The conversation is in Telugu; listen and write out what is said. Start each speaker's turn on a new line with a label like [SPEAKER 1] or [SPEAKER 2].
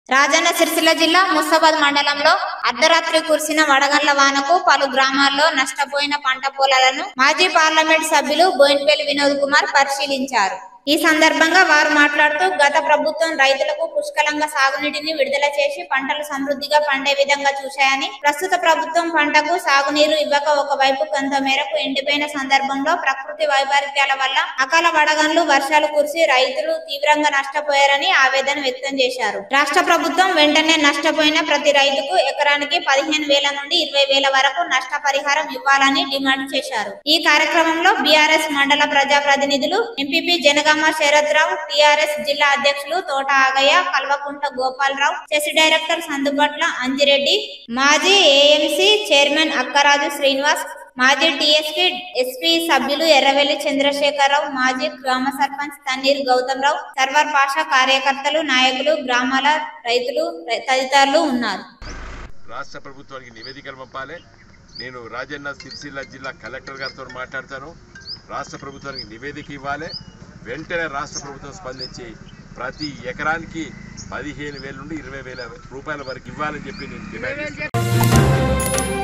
[SPEAKER 1] రాజన్న సిరిసిల్ల జిల్లా ముస్తాబాద్ మండలంలో అర్ధరాత్రి కురిసిన వడగళ్ల వానకు పలు గ్రామాల్లో నష్టపోయిన పంట పొలాలను మాజీ పార్లమెంట్ సభ్యులు బోయిన్పల్లి వినోద్ కుమార్ పరిశీలించారు ఈ సందర్భంగా వారు మాట్లాడుతూ గత ప్రభుత్వం రైతులకు పుష్కలంగా సాగునీటిని విడుదల చేసి పంటలు సమృద్ధిగా పండే విధంగా చూశాయని ప్రస్తుత ప్రభుత్వం పంటకు సాగునీరు ఇవ్వక ఒకవైపు కొంత మేరకు ఎండిపోయిన సందర్భంలో ప్రకృతి వైపరీత్యాల వల్ల అకాల వడగండ్లు వర్షాలు కురిసి రైతులు తీవ్రంగా నష్టపోయారని ఆవేదన వ్యక్తం చేశారు రాష్ట్ర ప్రభుత్వం వెంటనే నష్టపోయిన ప్రతి రైతుకు ఎకరానికి పదిహేను వేల నుండి ఇరవై వేల వరకు నష్టపరిహారం ఇవ్వాలని డిమాండ్ చేశారు ఈ కార్యక్రమంలో బీఆర్ఎస్ మండల ప్రజా ప్రతినిధులు ఎంపీపీ జనగామ శరత్ రావు టీఆర్ఎస్ జిల్లా అధ్యక్షులు తోట ఆగయ్య కల్వకుంట గోపాలరావు చెసి డైరెక్టర్ సందుబట్ల అంజిరెడ్డి మాజీ ఏఎంసీ చైర్మన్ అక్కరాజు శ్రీనివాస్ మాజీ టీఎస్పీ ఎస్పీ సభ్యులు ఎర్రవెల్లి చంద్రశేఖరరావు మాజీ గ్రామ సర్పంచ్ తన్నీర్ గౌతమ్ రావు సర్వర్ పాషా కార్యకర్తలు నాయకులు గ్రామాల రైతులు తదితరులు ఉన్నారు
[SPEAKER 2] రాష్ట్ర ప్రభుత్వానికి నివేదికలు పంపాలి నేను రాజన్న సిరిసిల్ల జిల్లా కలెక్టర్ గారితో మాట్లాడతాను రాష్ట్ర ప్రభుత్వానికి నివేదిక ఇవ్వాలి వెంటనే రాష్ట్ర ప్రభుత్వం స్పందించి ప్రతి ఎకరానికి పదిహేను వేల నుండి ఇరవై వేల రూపాయల వరకు ఇవ్వాలని చెప్పి నేను డిమాండ్ చేస్తున్నాను